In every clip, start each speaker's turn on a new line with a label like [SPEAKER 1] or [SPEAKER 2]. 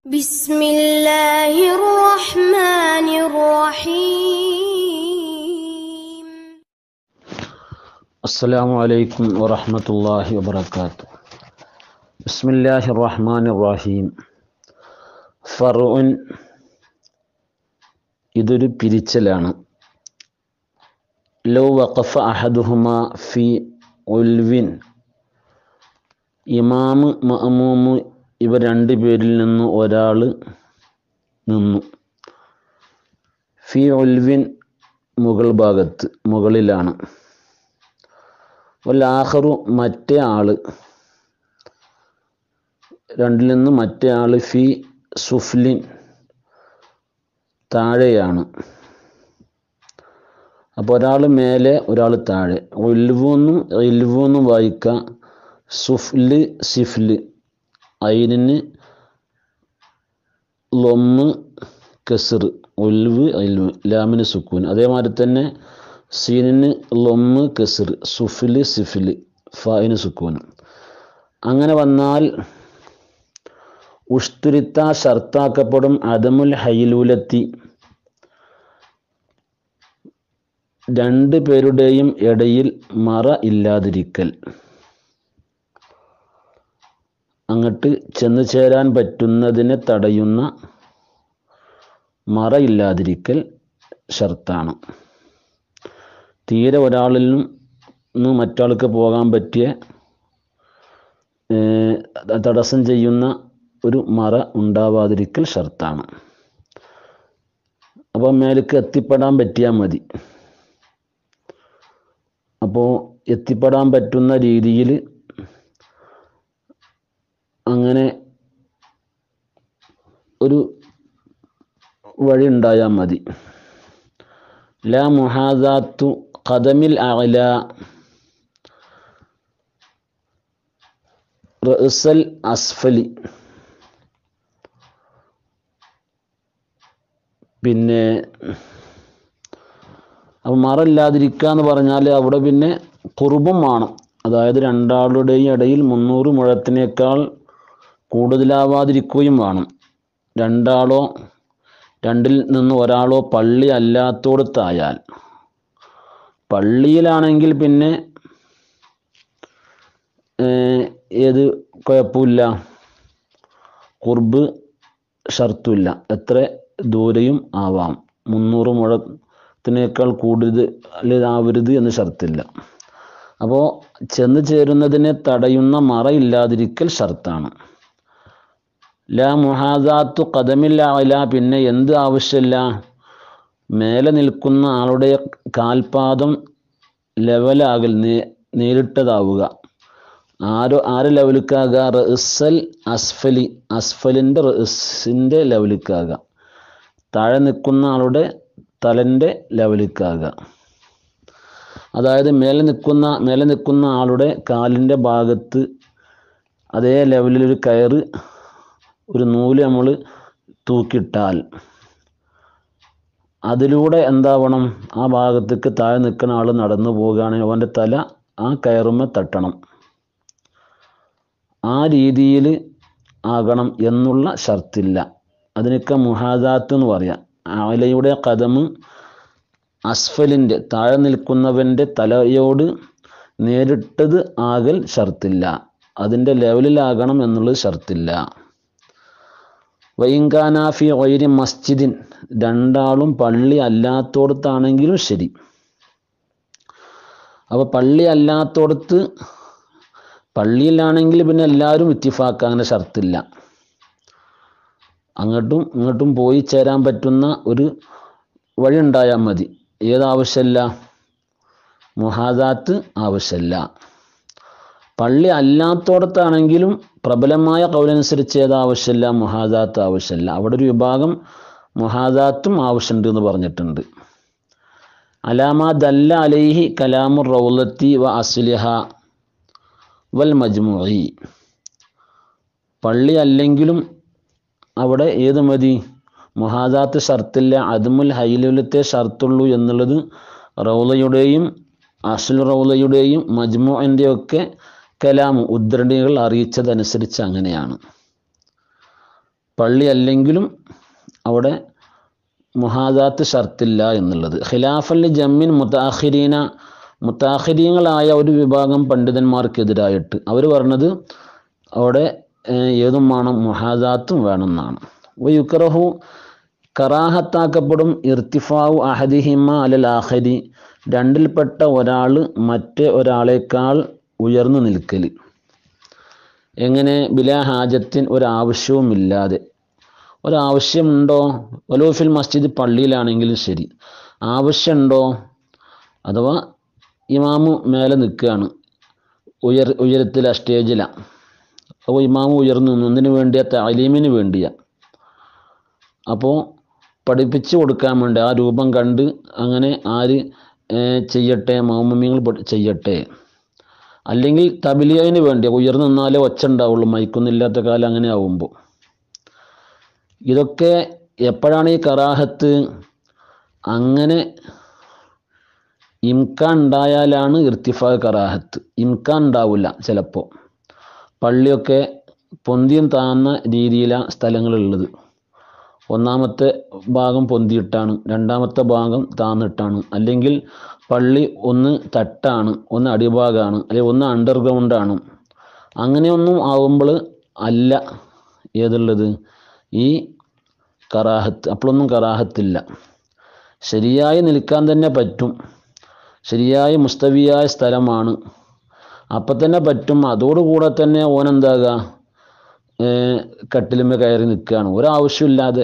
[SPEAKER 1] بسم الله الرحمن الرحيم
[SPEAKER 2] السلام عليكم ورحمة الله وبركاته بسم الله الرحمن الرحيم ഫറു ഇതൊരു പിരിച്ചലാണ് ലോ വഖഫ അഹദുഹുമ ഫി ഉൽവിൻ ഇമാമ് മഅമൂമ് ഇവർ രണ്ട് പേരിൽ നിന്ന് ഒരാൾ നിന്നു ഫി ഉൽവിൻ മുകൾ ഭാഗത്ത് മുകളിലാണ് വല്ലാഹറു മറ്റേ ആള് രണ്ടിൽ നിന്ന് മറ്റേ ആള് ഫി സുഫ്ലിൻ താഴെയാണ് അപ്പോൾ ഒരാൾ മേലെ ഒരാൾ താഴെ ഒൽവെന്നും എൽവെന്നും വായിക്കാം സുഫ്ല് സിഫ്ല് അയിനിന് ലൊമ്മ് കെസർ ഒൽവ് അൽവ് ലാമിന് സുക്കൂൻ അതേമാതിരി തന്നെ സീനിന് ലൊമ്മ് കെസർ സുഫില് സിഫില് ഫായിന് സുക്കൂൻ അങ്ങനെ വന്നാൽ ഉഷ്തുരിത്ത ഷർത്താക്കപ്പെടും അദമുൽ ഹൈലൂലത്തി രണ്ട് പേരുടെയും ഇടയിൽ മറ ഇല്ലാതിരിക്കൽ അങ്ങോട്ട് ചെന്ന് ചേരാൻ പറ്റുന്നതിനെ തടയുന്ന മറയില്ലാതിരിക്കൽ ഷർത്താണ് തീരെ ഒരാളിൽ നിന്ന് മറ്റാൾക്ക് പോകാൻ പറ്റിയ ഏർ, തടസ്സം ചെയ്യുന്ന ഒരു മറ ഉണ്ടാവാതിരിക്കൽ ഷർത്താണ് അപ്പോൾ മേലേക്ക് എത്തിപ്പെടാൻ പറ്റിയാൽ മതി അപ്പോൾ എത്തിപ്പെടാൻ പറ്റുന്ന രീതിയിൽ അങ്ങനെ ഒരു വഴി ഉണ്ടായാൽ മതി ലാ മുഹാദാത്തു ഖദമിൽ അല റഅ്സൽ അസ്ഫലി പിന്നെ അപ്പം മറയില്ലാതിരിക്കുക എന്ന് പറഞ്ഞാൽ അവിടെ പിന്നെ കുറുബും വേണം അതായത് രണ്ടാളുടെയും ഇടയിൽ മുന്നൂറ് മുഴത്തിനേക്കാൾ കൂടുതലാവാതിരിക്കുകയും വേണം രണ്ടാളോ രണ്ടിൽ നിന്ന് ഒരാളോ പള്ളി അല്ലാത്തോടത്തായാൽ പള്ളിയിലാണെങ്കിൽ പിന്നെ ഏർ, ഏത് കുഴപ്പമില്ല കുർബ് ഷർത്തുമില്ല എത്ര ദൂരെയും ആവാം മുന്നൂറ് മുഴത്തിനേക്കാൾ കൂടുതൽ ആവരുത് എന്ന് ഷർത്തില്ല അപ്പോൾ ചെന്ന് ചേരുന്നതിനെ തടയുന്ന മറയില്ലാതിരിക്കൽ ഷർത്താണ് ലാ മുഹാദാത്തു കദമില്ല അല പിന്നെ എന്ത് ആവശ്യമില്ല മേലെ നിൽക്കുന്ന ആളുടെ കാൽപാദം ലെവലാകൽ നേ നേരിട്ടതാവുക ആരോ ആര് ലെവലിക്കാകുക റഇസൽ അസ്ഫലി അസ്ഫലിൻ്റെ റഇസിൻ്റെ ലെവലിക്കാകുക താഴെ നിൽക്കുന്ന ആളുടെ തലൻ്റെ ലെവലിക്കാകുക അതായത് മേലെ നിൽക്കുന്ന മേലെ നിൽക്കുന്ന ആളുടെ കാലിൻ്റെ ഭാഗത്ത് അതേ ലെവലിലൊരു കയറ് ഒരു നൂല് നമ്മൾ തൂക്കിയിട്ടാൽ അതിലൂടെ എന്താവണം ആ ഭാഗത്തേക്ക് താഴെ നിൽക്കുന്ന ആൾ നടന്നു പോവുകയാണെങ്കിൽ അവൻ്റെ തല ആ കയറുമ്മ തട്ടണം ആ രീതിയിൽ ആകണം എന്നുള്ള ഷർത്തില്ല അതിനൊക്കെ മുഹാദാത്ത് എന്ന് പറയാം ആലയുടെ കഥമ് അസ്ഫലിൻ്റെ താഴെ നിൽക്കുന്നവൻ്റെ തലയോട് നേരിട്ടത് ആകൽ ഷർത്തില്ല അതിൻ്റെ ലെവലിലാകണം എന്നുള്ളത് ഷർത്തില്ല വൈങ്കാനാഫി ഒയിരി മസ്ജിദിൻ രണ്ടാളും പള്ളി അല്ലാത്തോടത്താണെങ്കിലും ശരി അപ്പോൾ പള്ളി അല്ലാത്തോടത്ത് പള്ളിയിലാണെങ്കിൽ പിന്നെ എല്ലാവരും ഇത്തിഫാക്ക അങ്ങനെ ഷർത്തില്ല അങ്ങോട്ടും ഇങ്ങോട്ടും പോയി ചേരാൻ പറ്റുന്ന ഒരു വഴി ഉണ്ടായാൽ മതി ഏതാവശ്യമല്ല മുഹാദാത്ത് ആവശ്യമല്ല പള്ളി അല്ലാത്തോടത്താണെങ്കിലും പ്രബലമായ കൗലനുസരിച്ച് ഏതാവശ്യമില്ല മുഹാദാത്ത് ആവശ്യമില്ല അവിടെ ഒരു വിഭാഗം മുഹാദാത്തും ആവശ്യമുണ്ട് എന്ന് പറഞ്ഞിട്ടുണ്ട് അലാമ ദല്ല അലൈഹി കലാമു റൗലത്തി വ അസ്ലിഹ വൽ മജ്മുഇ പള്ളി അല്ലെങ്കിലും അവിടെ ഏത് മതി മുഹാദാത്ത് ഷർത്തില്ല അദ്മുൽ ഹൈലുലത്തെ ഷർത്തുള്ളൂ എന്നുള്ളത് റൗലയുടെയും അസുൽ റൗലയുടെയും മജ്മുഅൻ്റെ ഒക്കെ കലാം ഉദ്ധരണികൾ അറിയിച്ചതനുസരിച്ച് അങ്ങനെയാണ് പള്ളി അല്ലെങ്കിലും അവിടെ മുഹാദാത്ത് ഷർത്തില്ല എന്നുള്ളത് ഖിലാഫല്ലി ജമ്മിൻ മുത്താഖിരീന മുത്താഖിരീങ്ങളായ ഒരു വിഭാഗം പണ്ഡിതന്മാർക്കെതിരായിട്ട് അവർ പറഞ്ഞത് അവിടെ ഏഹ്, ഏതും വേണം മുഹാദാത്തും വേണമെന്നാണ് വയുക്രഹു കറാഹത്താക്കപ്പെടും ഇർത്തിഫാവു അഹദിഹിമ അലൽ ആഖരി രണ്ടിൽപ്പെട്ട ഒരാൾ മറ്റേ ഒരാളേക്കാൾ ഉയർന്നു നിൽക്കൽ എങ്ങനെ ബിലാ ഹാജത്തിൻ ഒരാവശ്യവുമില്ലാതെ ഒരാവശ്യമുണ്ടോ ഒലോഫിൽ മസ്ജിദ് പള്ളിയിലാണെങ്കിലും ശരി ആവശ്യമുണ്ടോ അഥവാ ഇമാമു മേലെ നിൽക്കുകയാണ് ഉയർ ഉയരത്തിൽ ആ സ്റ്റേജിലാണ് അപ്പോൾ ഇമാമു ഉയർന്നു നിന്നു എന്തിനു വേണ്ടിയാ താലീമിന് വേണ്ടിയാ അപ്പോൾ പഠിപ്പിച്ചു കൊടുക്കാൻ വേണ്ടി ആ രൂപം കണ്ട് അങ്ങനെ ആര് ഏഹ്, ചെയ്യട്ടെ മൗമമ്യങ്ങൾ ചെയ്യട്ടെ അല്ലെങ്കിൽ തബിലിയതിന് വേണ്ടി ഉയർന്നു നിന്നാലേ ഒച്ച ഉണ്ടാവുള്ളൂ മൈക്കൊന്നുമില്ലാത്ത കാലം അങ്ങനെ ആവുമ്പോൾ ഇതൊക്കെ എപ്പോഴാണ് ഈ കറാഹത്ത് അങ്ങനെ ഇംകാൻ ഉണ്ടായാലാണ് ഇർത്തിഫാ കറാഹത്ത് ഇംകാൻ ഉണ്ടാവില്ല ചിലപ്പോൾ പള്ളിയൊക്കെ പൊന്തിയും താന്ന രീതിയിലാണ് സ്ഥലങ്ങളുള്ളത് ഒന്നാമത്തെ ഭാഗം പൊന്തിയിട്ടാണ് രണ്ടാമത്തെ ഭാഗം താന്നിട്ടാണ് അല്ലെങ്കിൽ പള്ളി ഒന്ന് തട്ടാണ് ഒന്ന് അടിഭാഗമാണ് അല്ലെങ്കിൽ ഒന്ന് അണ്ടർഗ്രൗണ്ടാണ് അങ്ങനെയൊന്നും ആവുമ്പോൾ അല്ല ഏതുള്ളത് ഈ കറാഹത്ത് അപ്പോഴൊന്നും കറാഹത്തില്ല ശരിയായി നിൽക്കാൻ തന്നെ പറ്റും ശരിയായ മുസ്തവിയായ സ്ഥലമാണ് അപ്പം തന്നെ പറ്റും അതോടുകൂടെ തന്നെ ഓനെന്താകുക കട്ടിലുമേ കയറി നിൽക്കുകയാണ് ഒരാവശ്യമില്ലാതെ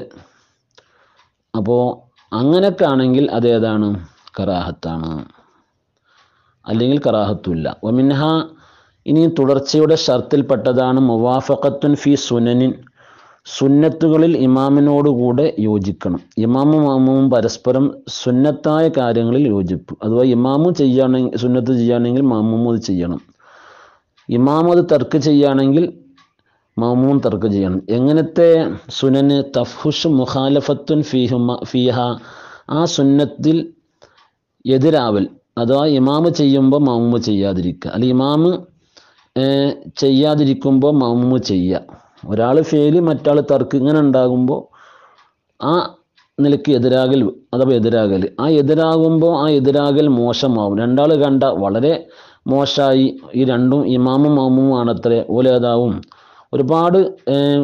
[SPEAKER 2] അപ്പോൾ അങ്ങനെയൊക്കെ ആണെങ്കിൽ അതേതാണ് കറാഹത്താണ് അല്ലെങ്കിൽ കറാഹത്തുമില്ല ഒമിൻഹ ഇനി തുടർച്ചയുടെ ഷർത്തിൽപ്പെട്ടതാണ് മുവാഫഖത്തുൻ ഫി സുനനിൻ സുന്നത്തുകളിൽ ഇമാമിനോടുകൂടെ യോജിക്കണം ഇമാമും മാമും പരസ്പരം സുന്നത്തായ കാര്യങ്ങളിൽ യോജിപ്പ് അഥവാ ഇമാമും ചെയ്യുകയാണെങ്കിൽ സുന്നത്ത് ചെയ്യുകയാണെങ്കിൽ മാമും അത് ചെയ്യണം ഇമാം അത് തർക്ക് ചെയ്യുകയാണെങ്കിൽ മാമും തർക്ക് ചെയ്യണം എങ്ങനത്തെ സുനന് തഫ്ഹുഷ് മുഖാലഫത്തുൻ ഫീഹുമ ഫീഹ ആ സുന്നത്തിൽ എതിരാവൽ അഥവാ ഇമാമ് ചെയ്യുമ്പോൾ മാമുമ് ചെയ്യാതിരിക്കുക അല്ല ഇമാമ് ഏഹ്, ചെയ്യാതിരിക്കുമ്പോൾ മാമുമ് ചെയ്യുക ഒരാൾ ഫെയില് മറ്റാൾ തർക്ക് ഇങ്ങനെ ഉണ്ടാകുമ്പോൾ ആ നിലയ്ക്ക് എതിരാകൽ അഥവാ എതിരാകൽ ആ എതിരാകുമ്പോൾ ആ എതിരാകൽ മോശമാവും രണ്ടാൾ കണ്ട വളരെ മോശമായി ഈ രണ്ടും ഇമാമും മാമും ആണത്രേ ഓലേതാവും ഒരുപാട് ഏഹ്,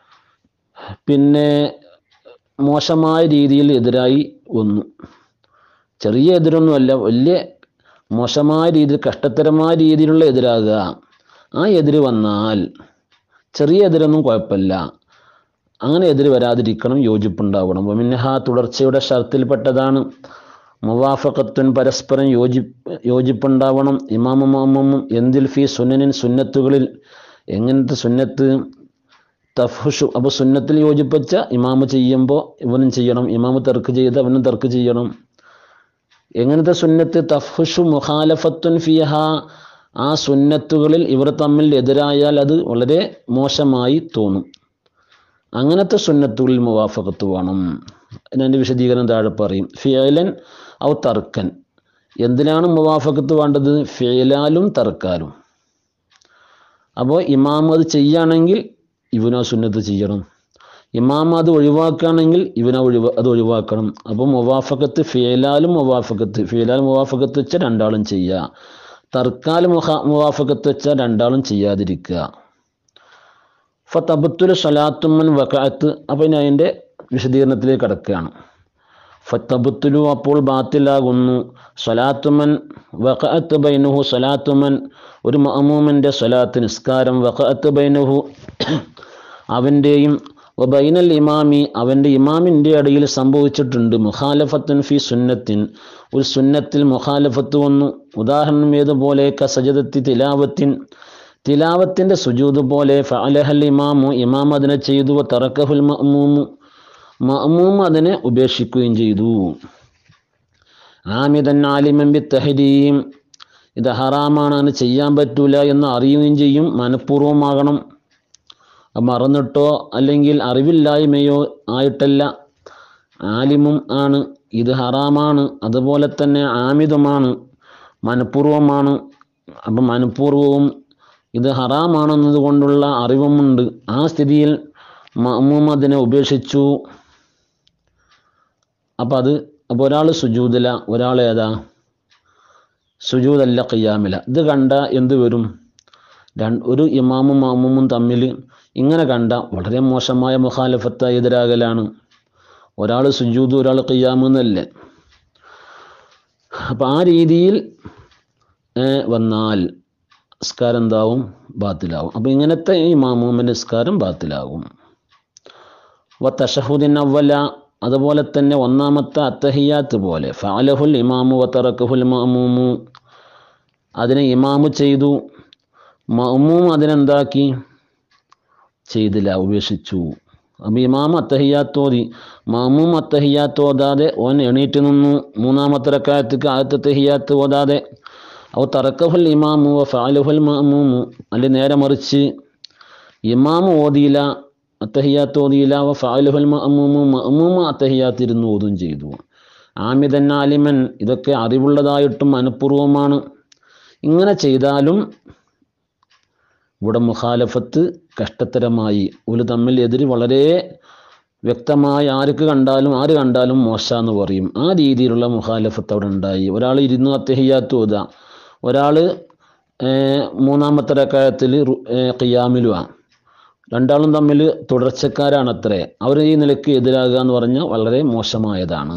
[SPEAKER 2] പിന്നെ മോശമായ രീതിയിൽ എതിരായി വന്നു ചെറിയ എതിരൊന്നുമല്ല വലിയ മോശമായ രീതിയിൽ കഷ്ടത്തരമായ രീതിയിലുള്ള എതിരാകുക ആ എതിര് വന്നാൽ ചെറിയ എതിരൊന്നും കുഴപ്പമില്ല അങ്ങനെ എതിര് വരാതിരിക്കണം യോജിപ്പുണ്ടാവണം മിൻഹ തുടർച്ചയുടെ ഷർത്തിൽപ്പെട്ടതാണ് മുവാഫക്കത്തുൻ പരസ്പരം യോജി യോജിപ്പുണ്ടാവണം ഇമാമും മാമും എന്തിൽ ഫി സുന്നനിൻ സുന്നത്തുകളിൽ എങ്ങനത്തെ സുന്നത്ത് തഫ്ഹുഷു അപ്പോൾ സുന്നത്തിൽ യോജിപ്പിച്ച ഇമാമ് ചെയ്യുമ്പോൾ ഇവനും ചെയ്യണം ഇമാമ് തെർക്ക് ചെയ്ത് അവനും തെർക്ക് ചെയ്യണം എങ്ങനത്തെ സുന്നത്ത് തഫ്ഹുഷു മുഖാലഫത്തുൻ ഫിഹ ആ സുന്നത്തുകളിൽ ഇവർ തമ്മിൽ എതിരായാൽ അത് വളരെ മോശമായി തോന്നും അങ്ങനത്തെ സുന്നത്തുകളിൽ മുവാഫക്കത്ത് വേണം എൻ്റെ വിശദീകരണം താഴെ പറയും ഫിയലൻ ഔ തർക്കൻ എന്തിനാണ് മുവാഫക്കത്ത് വേണ്ടത് ഫിയലാലും തർക്കാലും അപ്പോൾ ഇമാം അത് ചെയ്യുകയാണെങ്കിൽ ഇവനോ സുന്നത്ത് ചെയ്യണം ഇമാം അത് ഒഴിവാക്കുകയാണെങ്കിൽ ഇവനെ ഒഴിവ അത് ഒഴിവാക്കണം അപ്പോൾ മുവാഫക്കത്ത് ഫിയലാലും മുവാഫക്കത്ത് ഫിയലാലും മുവാഫക്കത്ത് വെച്ചാൽ രണ്ടാളും ചെയ്യുക തർക്കാൽ മുഖ മുവാഫക്കത്ത് വെച്ചാൽ രണ്ടാളും ചെയ്യാതിരിക്കുക ഫത്തബത്തുൽ സലാത്തുമ്മൻ വക്കാത്ത് അപ്പോൾ ഇനി അതിൻ്റെ വിശദീകരണത്തിലേക്ക് കിടക്കുകയാണ് ഫത്തബത്തുലു അപ്പോൾ ബാത്തിലാകുന്നു സലാത്തുമൻ വഖഅത്ത് ബൈനുഹു സലാത്തുമൻ ഒരു മഅമൂമിൻ്റെ സലാത്ത് നിസ്കാരം വഖഅത്ത് ബൈനുഹു അവൻ്റെയും വബൈനൽ ഇമാമി അവൻ്റെ ഇമാമിൻ്റെ ഇടയിൽ സംഭവിച്ചിട്ടുണ്ട് മുഖാലഫത്തുൻ ഫി സുന്നത്തിൻ ഒരു സുന്നത്തിൽ മുഖാലഫത്ത് വന്നു ഉദാഹരണം ഏതുപോലെ കസജദത്തി തിലാവത്തിൻ തിലാവത്തിൻ്റെ സുജൂദ് പോലെ ഫഅലഹൽ ഇമാമു ഇമാം അതിനെ ചെയ്തു തറക്കഹുൽ മഅമൂമു മഅമൂം അതിനെ ഉപേക്ഷിക്കുകയും ചെയ്തു ആമിദൻ ആലിമൻ ബി തഹരീം ഇത് ഹറാമാണ് അതിന് ചെയ്യാൻ പറ്റൂല എന്ന് അറിയുകയും ചെയ്യും മനഃപൂർവ്വമാകണം അത് മറന്നിട്ടോ അല്ലെങ്കിൽ അറിവില്ലായ്മയോ ആയിട്ടല്ല ആലിമും ആണ് ഇത് ഹറാമാണ് അതുപോലെ തന്നെ ആമിദുമാണ് മനഃപൂർവ്വമാണ് അപ്പം മനഃപൂർവ്വവും ഇത് ഹറാമാണെന്നത് കൊണ്ടുള്ള അറിവുമുണ്ട് ആ സ്ഥിതിയിൽ മഅമൂം അതിനെ ഉപേക്ഷിച്ചു അപ്പം അത് അപ്പോൾ ഒരാൾ സുജൂദില ഒരാൾ ഏതാ സുജൂദല്ല ഖിയാമില ഇത് കണ്ട എന്ത് വരും രണ്ട് ഒരു ഇമാമും മാമുമും തമ്മിൽ ഇങ്ങനെ കണ്ട വളരെ മോശമായ മുഖാലഫത്തായി എതിരാകലാണ് ഒരാൾ സുജൂദ് ഒരാൾ ഖിയാമ് എന്നല്ലേ അപ്പം ആ രീതിയിൽ ഏഹ്, വന്നാൽ നിസ്കാരം എന്താവും ബാത്തിലാവും അപ്പം ഇങ്ങനത്തെ ഈ മാമൂമിൻ്റെ നിസ്കാരം ബാത്തിലാകും വ തഷഹുദിൻ അവല അതുപോലെ തന്നെ ഒന്നാമത്തെ അത്തഹിയാത്ത് പോലെ ഫാലഹുൽ ഇമാമു വ തറക്കഹുൽ മഅമൂമു അതിനെ ഇമാമു ചെയ്തു മഅമൂം അതിനെന്താക്കി ചെയ്തില്ല ഉപേക്ഷിച്ചു അപ്പം ഇമാം അത്തഹിയാത്തോതി മാമൂം അത്തഹിയാത്ത് ഓതാതെ ഓൻ എണീറ്റ് നിന്നു മൂന്നാമത്തെ റക്കായത്തേക്ക് ആദ്യത്തെ തഹിയാത്ത് ഓതാതെ ഔ തറക്കഹുൽ ഇമാമു വ ഫാലുഹുൽ മഅമൂമു അല്ലെ നേരെ മറിച്ച് ഇമാം ഓതിയില്ല അത്തഹിയാത്ത് ഓതിയില്ല വ ഫാലുഹുൽ മഅമൂമു മഅമൂമ അത്തഹിയാത്ത് ഇരുന്ന് ഓതും ചെയ്തു ആമിദൻ ആലിമൻ ഇതൊക്കെ അറിവുള്ളതായിട്ടും മനഃപൂർവ്വമാണ് ഇങ്ങനെ ചെയ്താലും ഇവിടെ മുഖാലഫത്ത് കഷ്ടത്തരമായി ഒരു തമ്മിൽ എതിര് വളരെ വ്യക്തമായി ആർക്ക് കണ്ടാലും ആര് കണ്ടാലും മോശമെന്ന് പറയും ആ രീതിയിലുള്ള മുഖാലഫത്ത് അവിടെ ഉണ്ടായി ഒരാൾ ഇരുന്നു അത്തഹിയാത്ത് ഓതുക ഒരാൾ മൂന്നാമത്തെ റക്കായത്തിൽ ഖിയാമിലുമാണ് രണ്ടാളും തമ്മിൽ തുടർച്ചക്കാരാണത്രേ അവർ ഈ നിലയ്ക്ക് എതിരാകുക എന്ന് പറഞ്ഞാൽ വളരെ മോശമായതാണ്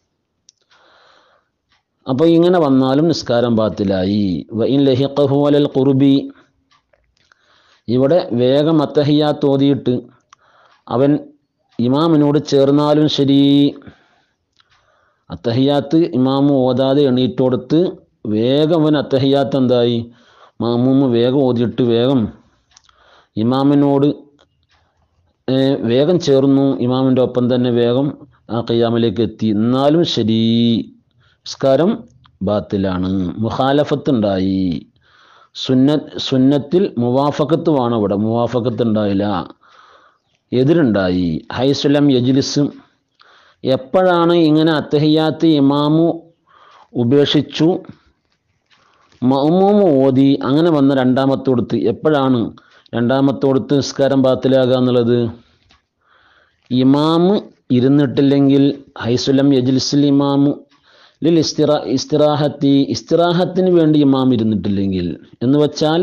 [SPEAKER 2] അപ്പോൾ ഇങ്ങനെ വന്നാലും നിസ്കാരം ബാത്തിലായി വൈൻ ലഹിഖഹു അലൽ ഖുർബി ഇവിടെ വേഗം അത്തഹിയാത്ത് ഓതിയിട്ട് അവൻ ഇമാമിനോട് ചേർന്നാലും ശരി അത്തഹിയാത്ത് ഇമാമു ഓതാതെ എണീറ്റോടുത്ത് വേഗം അവൻ അത്തഹിയാത്ത് എന്തായി മാമൂമ്മ വേഗം ഓതിയിട്ട് വേഗം ഇമാമിനോട് ഏഹ്, വേഗം ചേർന്നു ഇമാമിൻ്റെ ഒപ്പം തന്നെ വേഗം ആ ഖിയാമിലേക്ക് എത്തി എന്നാലും ശരി നിസ്കാരം ബാത്തിലാണ് മുഖാലഫത്ത് ഉണ്ടായി സുന്ന സുന്നത്തിൽ മുവാഫക്കത്ത് വേണം ഇവിടെ മുവാഫക്കത്ത് ഉണ്ടായില്ല എതിരുണ്ടായി ഹൈസുലം യജ്ലിസ് എപ്പോഴാണ് ഇങ്ങനെ അത്തഹിയാത്ത് ഇമാമു ഉപേക്ഷിച്ചു മഅമൂമ് ഓതി അങ്ങനെ വന്ന രണ്ടാമത്തോടത്ത് എപ്പോഴാണ് രണ്ടാമത്തോടത്ത് നിസ്കാരം ബാത്തിലാകുക എന്നുള്ളത് ഇമാമ് ഇരുന്നിട്ടില്ലെങ്കിൽ ഹൈസുലം യജ്ലിസിൽ ഇമാമു ലിൽ ഇസ്തിറ ഇസ്തിറാഹത്തി ഇസ്തിറാഹത്തിന് വേണ്ടി ഇമാം ഇരുന്നിട്ടില്ലെങ്കിൽ എന്ന് വച്ചാൽ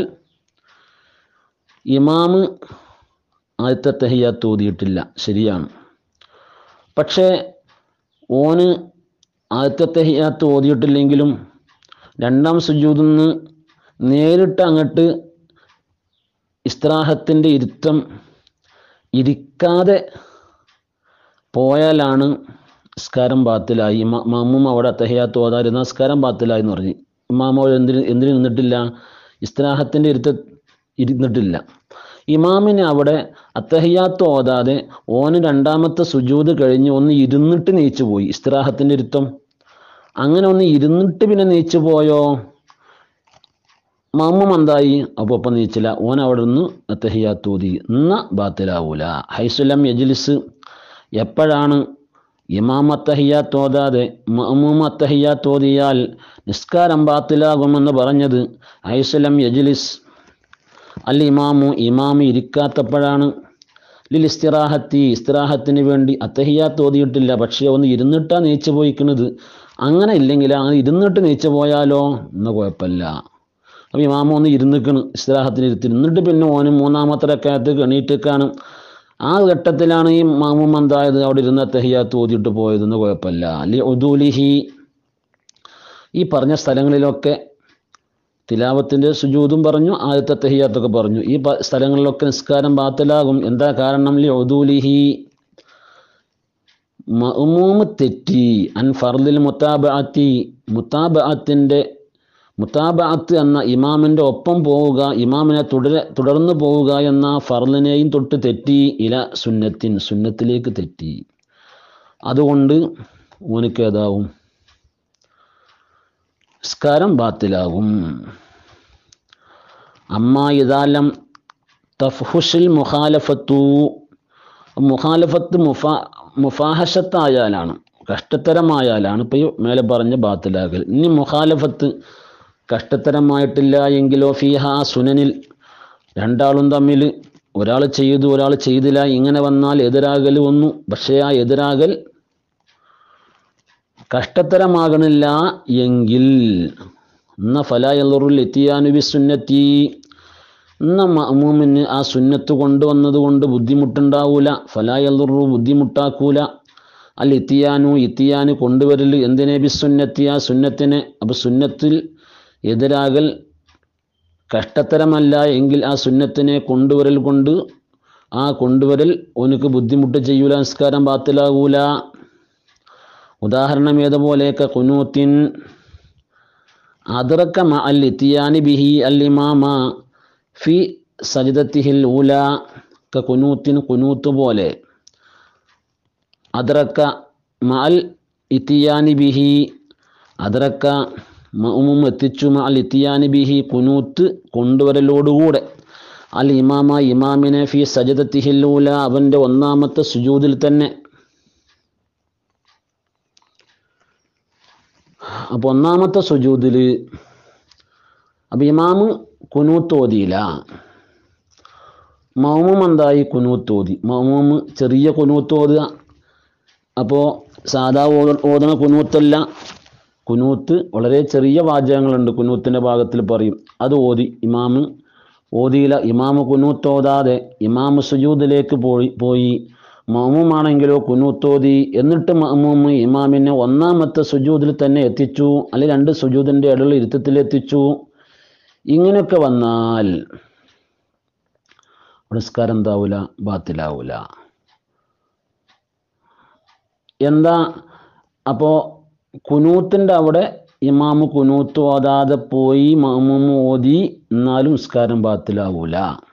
[SPEAKER 2] ഇമാമ് ആദ്യത്തെ തഹിയാത്ത് ഓതിയിട്ടില്ല ശരിയാണ് പക്ഷേ ഓന് ആദ്യത്തെ തഹിയാത്ത് ഓതിയിട്ടില്ലെങ്കിലും രണ്ടാം സുജൂദിൽ നിന്ന് നേരിട്ട് അങ്ങോട്ട് ഇസ്ത്രാഹത്തിൻ്റെ ഇരുത്തം ഇരിക്കാതെ പോയാലാണ് നിസ്കാരം ബാത്തിലായി ഇമാ- ഇമാമും അവിടെ അത്തഹയാത്ത് ഓതാരുന്ന നിസ്കാരം ബാത്തിലായി എന്ന് പറഞ്ഞു ഇമാമ അവിടെ എന്തിന് എന്തിന് നിന്നിട്ടില്ല ഇസ്ത്രാഹത്തിൻ്റെ ഇരുത്ത ഇരുന്നിട്ടില്ല ഇമാമിന് അവിടെ അത്തഹയാത്ത് ഓതാതെ ഓന് രണ്ടാമത്തെ സുജൂത് കഴിഞ്ഞ് ഒന്ന് ഇരുന്നിട്ട് നീച്ചു പോയി ഇസ്ത്രാഹത്തിൻ്റെ ഇരുത്തം അങ്ങനെ ഒന്ന് ഇരുന്നിട്ട് പിന്നെ നീച്ചു പോയോ മാമും എന്തായി അപ്പോൾ ഒപ്പം നീച്ചില്ല ഓൻ അവിടെ നിന്ന് അത്തഹിയാത്തൂതി എന്ന ബാത്തിലാവൂല ഹൈസുലം യജ്ലിസ് എപ്പോഴാണ് ഇമാം അത്തഹിയാത്ത് ഓതാതെ മഅമൂം അത്തഹിയാത്ത് ഓതിയാൽ നിസ്കാരം ബാത്തിലാകുമെന്ന് പറഞ്ഞത് ഹൈസുലം യജ്ലിസ് അൽ ഇമാമു ഇമാമ് ഇരിക്കാത്തപ്പോഴാണ് ലിൽ ഇസ്തിറാഹത്തി ഇസ്തിറാഹത്തിന് വേണ്ടി അത്തഹിയാത്ത് ഓതിയിട്ടില്ല പക്ഷേ ഒന്ന് ഇരുന്നിട്ടാ നീച്ചു പോയിക്കുന്നത് അങ്ങനെ ഇല്ലെങ്കിൽ അങ്ങനെ ഇരുന്നിട്ട് നീച്ചു പോയാലോ എന്ന കുഴപ്പമില്ല അപ്പോൾ ഇമാമ ഒന്ന് ഇരുന്നിക്കണ് ഇസ്തിറാഹത്തിന് ഇരുത്തി എന്നിട്ട് പിന്നെ ഓന് മൂന്നാമത്തെ റക്കായത്ത് എണീറ്റേക്കാണ് ആ ഘട്ടത്തിലാണ് ഈ മാമും എന്തായത് അവിടെ ഇരുന്ന തെഹിയാത്ത് ഓതിയിട്ട് പോയതെന്ന് കുഴപ്പമില്ല അല്ലെ ഉദൂലിഹി ഈ പറഞ്ഞ സ്ഥലങ്ങളിലൊക്കെ തിലാവത്തിൻ്റെ സുജൂതും പറഞ്ഞു ആദ്യത്തെ തെഹിയാത്തൊക്കെ പറഞ്ഞു ഈ പ- സ്ഥലങ്ങളിലൊക്കെ നിസ്കാരം ബാത്തിലാകും എന്താ കാരണം ലി ഉദൂലിഹി മഅ്മൂമ് തെറ്റി അൻ ഫർദിൽ മുത്താബഅത്തി മുത്താബഅത്തിൻ്റെ മുത്താബഅത്ത് എന്ന ഇമാമിൻ്റെ ഒപ്പം പോവുക ഇമാമിനെ തുടരെ തുടർന്ന് പോവുക എന്ന ഫർലിനെയും തൊട്ട് തെറ്റി ഇല സുന്നത്തിൻ സുന്നത്തിലേക്ക് തെറ്റി അതുകൊണ്ട് ഓനിക്ക് ഏതാവും സ്കാരം ബാത്തിലാകും അമ്മ ഇതാലം തഫ്ഹുഷിൽ മുഖാലഫത്തു മുഖാലഫത്ത് മുഫാ മുഫാഹഷത്തായാലാണ് കഷ്ടത്തരമായാലാണ് ഇപ്പോൾ ഈ മേലെ പറഞ്ഞ ബാത്തിലാകൽ ഇനി മുഖാലഫത്ത് കഷ്ടത്തരമായിട്ടില്ല എങ്കിലോ ഫിഹ സുനനിൽ രണ്ടാളും തമ്മിൽ ഒരാൾ ചെയ്തു ഒരാൾ ചെയ്തില്ല ഇങ്ങനെ വന്നാൽ എതിരാകൽ വന്നു പക്ഷേ ആ എതിരാകൽ കഷ്ടത്തരമാകണില്ല എങ്കിൽ എന്ന ഫലായലുറുൽ എത്തിയാനുബി സുന്നത്തി എന്ന മഅമൂമിന് ആ സുന്നത്ത് കൊണ്ടുവന്നത് കൊണ്ട് ബുദ്ധിമുട്ടുണ്ടാവൂല ഫലായലുറു ബുദ്ധിമുട്ടാക്കൂല അൽ ഇത്തിയാനു ഇത്തിയാന് കൊണ്ടുവരൽ എന്തിനെ ബി സുന്നത്തി ആ സുന്നത്തിനെ അപ്പോൾ സുന്നത്തിൽ എതിരാകൽ കഷ്ടത്തരമല്ല എങ്കിൽ ആ സുന്നത്തിനെ കൊണ്ടുവരൽ കൊണ്ട് ആ കൊണ്ടുവരൽ ഓനക്ക് ബുദ്ധിമുട്ട് ചെയ്യൂല നിസ്കാരം ബാത്തിലാകൂല ഉദാഹരണം ഏതുപോലെയൊക്കെ കുനൂത്തിൻ അദ്റക്ക മ അൽ ഇത്തിയാനി ബിഹി അൽ ഇമാമ ഫി സജിദത്തിഹിൽ ഊല ക കുനൂത്തിൻ കുനൂത്ത് പോലെ അദ്റക്ക മ അൽ ഇത്തിയാനി ബിഹി അദ്റക്ക മഅ്മും എത്തിച്ചു മ അൽ ഇത്തിയാനി ബിഹി കുനൂത്ത് കൊണ്ടുവരലോടുകൂടെ അൽ ഇമാമ ഇമാമിനെ ഫി സജദത്തിഹിൽ ഊല അവൻ്റെ ഒന്നാമത്തെ സുജൂദിൽ തന്നെ അപ്പോൾ ഒന്നാമത്തെ സുജൂദിൽ അപ്പോൾ ഇമാമ് കുനൂത്ത് ഓതിയില്ല മൗമും എന്തായി കുനൂത്ത് ഓതി മൗമും ചെറിയ കുനൂത്ത് ഓതുക അപ്പോൾ സാധാ ഓത ഓതണ കുനൂത്തല്ല കുനൂത്ത് വളരെ ചെറിയ വാചകങ്ങളുണ്ട് കുനൂത്തിൻ്റെ ഭാഗത്തിൽ പറയും അത് ഓതി ഇമാമ് ഓതിയില്ല ഇമാമ് കുനൂത്ത് ഓതാതെ ഇമാമ് സുജൂദിലേക്ക് പോയി പോയി മഅമൂമാണെങ്കിലോ കുനൂത്തോതി എന്നിട്ട് മഅമൂമ് ഇമാമിനെ ഒന്നാമത്തെ സുജൂദിൽ തന്നെ എത്തിച്ചു അല്ലെങ്കിൽ രണ്ട് സുജൂദിൻ്റെ ഇടയിൽ ഇരുത്തത്തിൽ എത്തിച്ചു ഇങ്ങനെയൊക്കെ വന്നാൽ നിസ്കാരം എന്താവൂല ബാത്തിലാവൂല എന്താ അപ്പോൾ കുനൂത്തിൻ്റെ അവിടെ ഇമാമ് കുനൂത്ത് ഓതാതെ പോയി മഅമൂമ് ഓതി എന്നാലും നിസ്കാരം ബാത്തിലാവൂല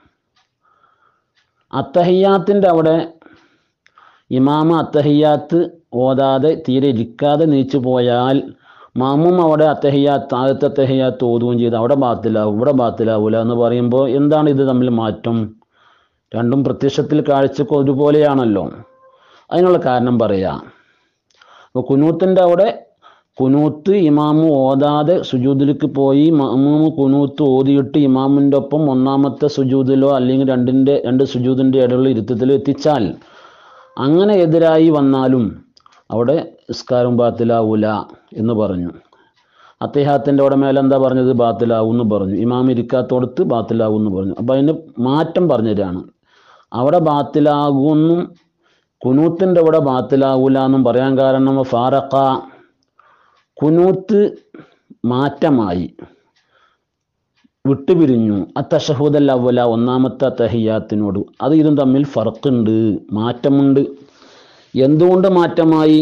[SPEAKER 2] അത്തഹിയാത്തിൻ്റെ അവിടെ ഇമാമ അത്തഹിയാത്ത് ഓതാതെ തീരെ ഇരിക്കാതെ നീച്ചു പോയാൽ മാമും അവിടെ അത്തഹിയാത്ത് ആദ്യത്തെ അത്തഹിയാത്ത് ഓതുകയും ചെയ്ത് അവിടെ ബാത്തിലാവും ഇവിടെ ബാത്തിലാവൂല എന്ന് പറയുമ്പോൾ എന്താണ് ഇത് തമ്മിൽ മാറ്റം രണ്ടും പ്രത്യക്ഷത്തിൽ കാഴ്ചക്ക് ഒരുപോലെയാണല്ലോ അതിനുള്ള കാരണം പറയാം അപ്പോൾ കുനൂത്തിൻ്റെ അവിടെ കുനൂത്ത് ഇമാമ് ഓതാതെ സുജൂദിലേക്ക് പോയി മഅമൂമ് കുനൂത്ത് ഓതിയിട്ട് ഇമാമിൻ്റെ ഒപ്പം ഒന്നാമത്തെ സുജൂദിലോ അല്ലെങ്കിൽ രണ്ടിൻ്റെ രണ്ട് സുജൂദിൻ്റെ ഇടയിലുള്ള ഇരുത്തത്തിലോ എത്തിച്ചാൽ അങ്ങനെ എതിരായി വന്നാലും അവിടെ നിസ്കാരം ബാത്തിലാവൂല എന്ന് പറഞ്ഞു അദ്ദേഹത്തിൻ്റെ അവിടെ മേലെ എന്താ പറഞ്ഞത് ബാത്തിലാവും എന്ന് പറഞ്ഞു ഇമാം ഇരിക്കാത്തോടത്ത് ബാത്തിലാവും എന്ന് പറഞ്ഞു അപ്പം അതിന് മാറ്റം പറഞ്ഞുതരാണ് അവിടെ ബാത്തിലാകുമെന്നും കുനൂത്തിൻ്റെ അവിടെ ബാത്തിലാവൂല എന്നും പറയാൻ കാരണം ഫാറക്ക കുനൂത്ത് മാറ്റമായി വിട്ടുപിരിഞ്ഞു അത്തഷഹൂദൽ അവല ഒന്നാമത്തെ തഹിയാത്തിനോട് അത് ഇതും തമ്മിൽ ഫർക്കുണ്ട് മാറ്റമുണ്ട് എന്തുകൊണ്ട് മാറ്റമായി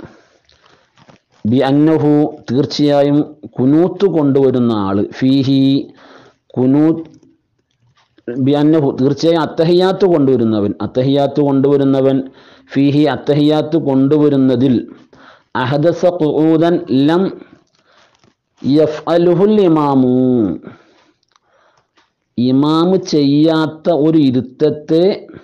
[SPEAKER 2] ബി അന്നഹു തീർച്ചയായും കുനൂത്ത് കൊണ്ടുവരുന്ന ആൾ ഫീഹി കുനൂത്ത് ബി അന്നഹു തീർച്ചയായും അത്തഹിയാത്ത് കൊണ്ടുവരുന്നവൻ അത്തഹിയാത്ത് കൊണ്ടുവരുന്നവൻ ഫീഹി അത്തഹിയാത്ത് കൊണ്ടുവരുന്നതിൽ അഹദസ ഖുഊദൻ ലം യഫ്അലുഹുൽ ഇമാമു ഇമാമ് ചെയ്യാത്ത ഒരു ഇരുത്തത്തെ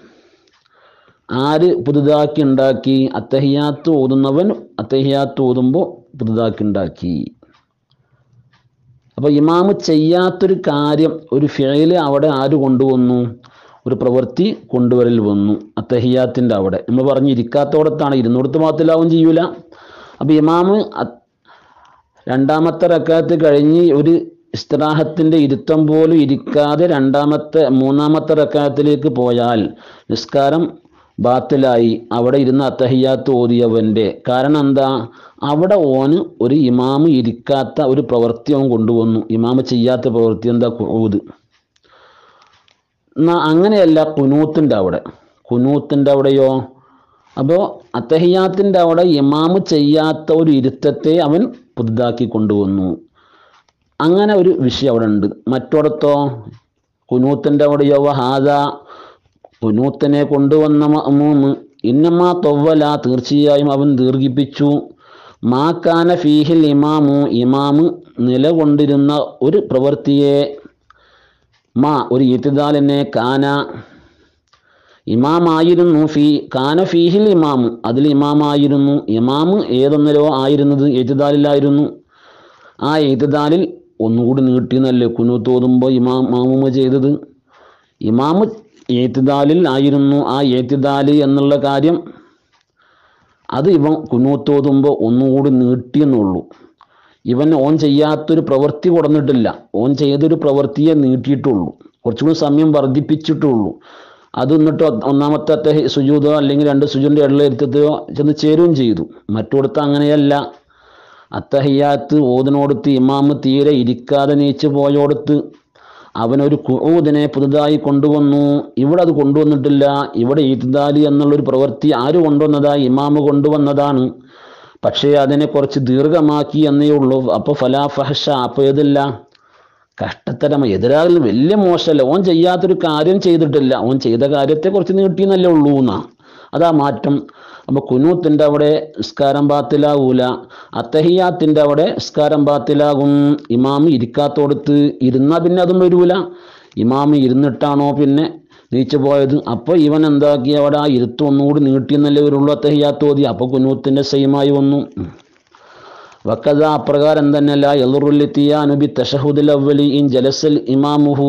[SPEAKER 2] ആര് പുതുതാക്കി ഉണ്ടാക്കി അത്തഹിയാത്ത് ഓതുന്നവൻ അത്തഹിയാത്ത് ഓതുമ്പോൾ പുതുതാക്കി ഉണ്ടാക്കി അപ്പോൾ ഇമാമ് ചെയ്യാത്തൊരു കാര്യം ഒരു ഫിഴല് അവിടെ ആര് കൊണ്ടുവന്നു ഒരു പ്രവൃത്തി കൊണ്ടുവരൽ വന്നു അത്തഹിയാത്തിൻ്റെ അവിടെ നമ്മൾ പറഞ്ഞ് ഇരിക്കാത്തോടത്താണ് ഇരുന്നോടത്ത് മാത്രലാവും ചെയ്യൂല അപ്പോൾ ഇമാമ് അ- രണ്ടാമത്തെ റക്കാത്ത് കഴിഞ്ഞ് ഒരു ഇസ്തിറാഹത്തിൻ്റെ ഇരുത്തം പോലും ഇരിക്കാതെ രണ്ടാമത്തെ മൂന്നാമത്തെ റക്കാത്തിലേക്ക് പോയാൽ നിസ്കാരം ബാത്തിലായി അവിടെ ഇരുന്ന് അത്തഹിയാത്ത് ഓതിയവൻ്റെ കാരണം എന്താ അവിടെ ഓന് ഒരു ഇമാമ് ഇരിക്കാത്ത ഒരു പ്രവൃത്തി അവൻ കൊണ്ടുവന്നു ഇമാമ് ചെയ്യാത്ത പ്രവൃത്തി എന്താ ഊത് എന്നാ അങ്ങനെയല്ല കുനൂത്തിൻ്റെ അവിടെ കുനൂത്തിൻ്റെ അവിടെയോ അപ്പോൾ അത്തഹിയാത്തിൻ്റെ അവിടെ ഇമാമ് ചെയ്യാത്ത ഒരു ഇരുത്തത്തെ അവൻ പുതുതാക്കി കൊണ്ടുവന്നു അങ്ങനെ ഒരു വിഷയം അവിടെ ഉണ്ട് മറ്റോടത്തോ കുനൂത്തിൻ്റെ അവിടെയോ ഹാദ കുനൂത്തിനെ കൊണ്ടുവന്ന മഅ്മൂമ് ഇന്നമാ തൊവ്വല തീർച്ചയായും അവൻ ദീർഘിപ്പിച്ചു മാ കാന ഫീഹിൽ ഇമാമു ഇമാമ് നിലകൊണ്ടിരുന്ന ഒരു പ്രവൃത്തിയെ മാ ഒരു ഇത്തിദാലിനെ കാന ഇമാമായിരുന്നു ഫീ കാന ഫീഹിൽ ഇമാമ് അതിൽ ഇമാമായിരുന്നു ഇമാമ് ഏതൊന്നിലോ ആയിരുന്നത് എഴുതാലിലായിരുന്നു ആ എഴുതാലിൽ ഒന്നുകൂടി നീട്ടിയെന്നല്ലേ കുനു തോന്നുമ്പോൾ ഇമാം മാമുമ ചെയ്തത് ഇമാമ് ഏത്തിദാലിൽ ആയിരുന്നു ആ ഏത്തിദാല് എന്നുള്ള കാര്യം അത് ഇവൻ കുനൂത്തോതുമ്പോൾ ഒന്നുകൂടി നീട്ടിയെന്നുള്ളൂ ഇവൻ ഓൻ ചെയ്യാത്തൊരു പ്രവൃത്തി കൊടുന്നിട്ടില്ല ഓൻ ചെയ്തൊരു പ്രവൃത്തിയെ നീട്ടിയിട്ടുള്ളൂ കുറച്ചുകൂടി സമയം വർദ്ധിപ്പിച്ചിട്ടുള്ളൂ അത് എന്നിട്ട് ഒന്നാമത്തെ അത്തെ സുജൂതോ അല്ലെങ്കിൽ രണ്ട് സുജൂൻ്റെ ഇടയിലെടുത്തതോ ചെന്ന് ചേരുകയും ചെയ്തു മറ്റിടത്ത് അങ്ങനെയല്ല അത്തഹിയാത്ത് ഓതിനോടത്ത് ഇമാമ് തീരെ ഇരിക്കാതെ നീച്ചു പോയോടത്ത് അവനൊരു കുഊദിനെ പുതുതായി കൊണ്ടുവന്നു ഇവിടെ അത് കൊണ്ടുവന്നിട്ടില്ല ഇവിടെ ഈത്തിദാലി എന്നുള്ളൊരു പ്രവൃത്തി ആര് കൊണ്ടുവന്നതാ ഇമാമ് കൊണ്ടുവന്നതാണ് പക്ഷേ അതിനെ കുറച്ച് ദീർഘമാക്കി എന്നേ ഉള്ളൂ അപ്പോൾ ഫലാഫഹഷ അപ്പോൾ ഏതില്ല കഷ്ടത്തരമ എതിരാളിൽ വലിയ മോശമല്ല ഓൻ ചെയ്യാത്തൊരു കാര്യം ചെയ്തിട്ടില്ല ഓൻ ചെയ്ത കാര്യത്തെ കുറച്ച് നീട്ടിയെന്നല്ലേ ഉള്ളൂ എന്നാ അതാ മാറ്റം അപ്പോൾ കുനൂത്തിൻ്റെ അവിടെ നിസ്കാരം ബാത്തിലാകൂല അത്തഹിയാത്തിൻ്റെ അവിടെ നിസ്കാരം ബാത്തിലാകും ഇമാമ് ഇരിക്കാത്തോടത്ത് ഇരുന്നാൽ പിന്നെ അതും വരൂല ഇമാമ് ഇരുന്നിട്ടാണോ പിന്നെ നീച്ചു പോയത് അപ്പോൾ ഇവൻ എന്താക്കി അവിടെ ആ ഇരുത്ത് ഒന്നുകൂടി നീട്ടിയെന്നല്ലേ വരുള്ളൂ അത്തഹിയാത്ത് ഓതി അപ്പോൾ കുനൂത്തിൻ്റെ സെയിമായി വന്നു വക്കത അപ്രകാരം തന്നെയല്ല എളുറുല്ലെത്തിയാനുബി തഷഹുദുൽ അവലി ഇൻ ജലസൽ ഇമാമുഹു